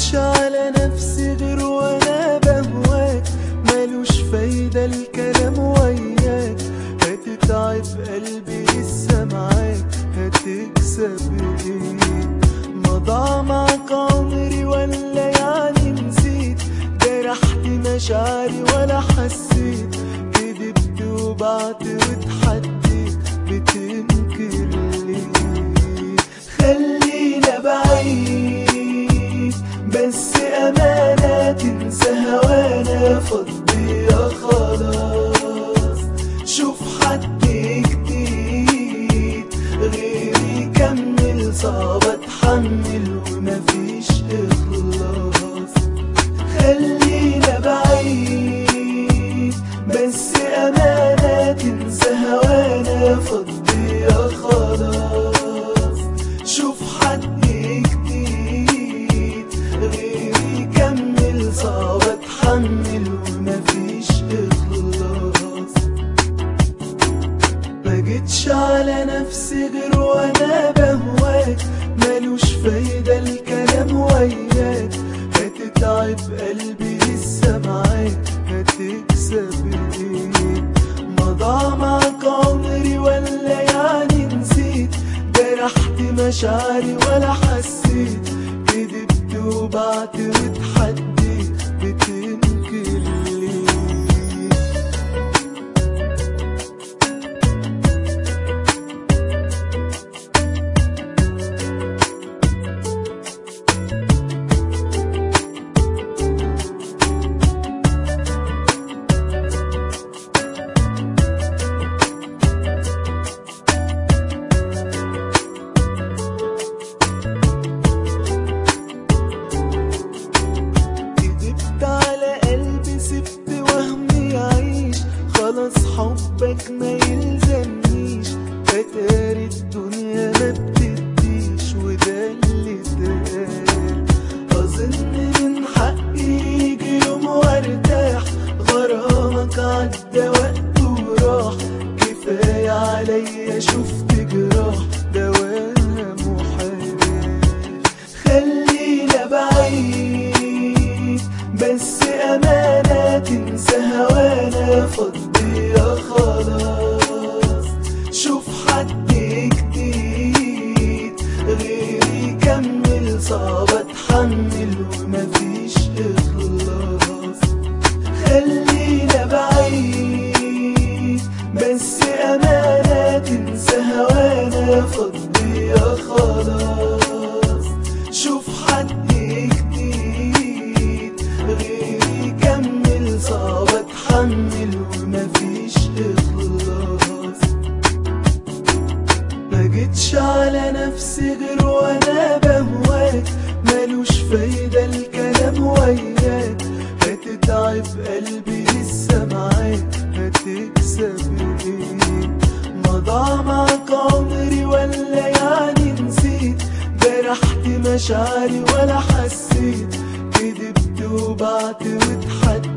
جيتش على نفسي غير وانا بهواك ملوش فايدة الكلام وياك هتتعب قلبي لسه معاك هتكسب ايه مضى معاك عمري ولا يعني نسيت جرحت مشاعري ولا حسيت كدبت وبعت واتحديت بتنكر ليه خلينا بعيد بس أمانة تنسى هوانا فضيها خلاص شوف حد جديد غيري كمل صعب اتحمل ومفيش اخلاص خلينا بعيد بس أمانة تنسى هوانا فضيها خلاص شوف حد جديد غيري كمل صعب اتحمل ومفيش اخلاص ما جيتش على نفسي غير وانا بهواك ملوش فايدة الكلام وياك هتتعب قلبي لسه معاك هتكسب ايه مضى معاك عمري ولا يعني نسيت جرحت مشاعري ولا حسيت كدبت وبعت واتحديت بتنكر ليه كدبت على قلبي سبت وهمي يعيش خلاص حبك ما يلزمنيش اتاري الدنيا ما بتديش وده اللي اتقال اظن من حقي يجي يوم وارتاح غرامك عدى وقت وراح كفايه عليا شفت جراح دواها محال خلينا بعيد بس أمانة تنسى هوانا فضيها خلاص شوف حد جديد غيري كمل صعب اتحمل ومفيش اخلاص خلينا بعيد بس أمانة تنسى هوانا فضيها خلاص شوف حد جديد غيري كمل صعب اتحمل ومفيش اخلاص ما جيتش على نفسي غير وانا بهواك ملوش فايدة الكلام وياك هتتعب قلبي لسه معاك هتكسب ايه مضى معاك عمري ولا يعني نسيت جرحت مشاعري ولا حسيت كدبت وبعت واتحديت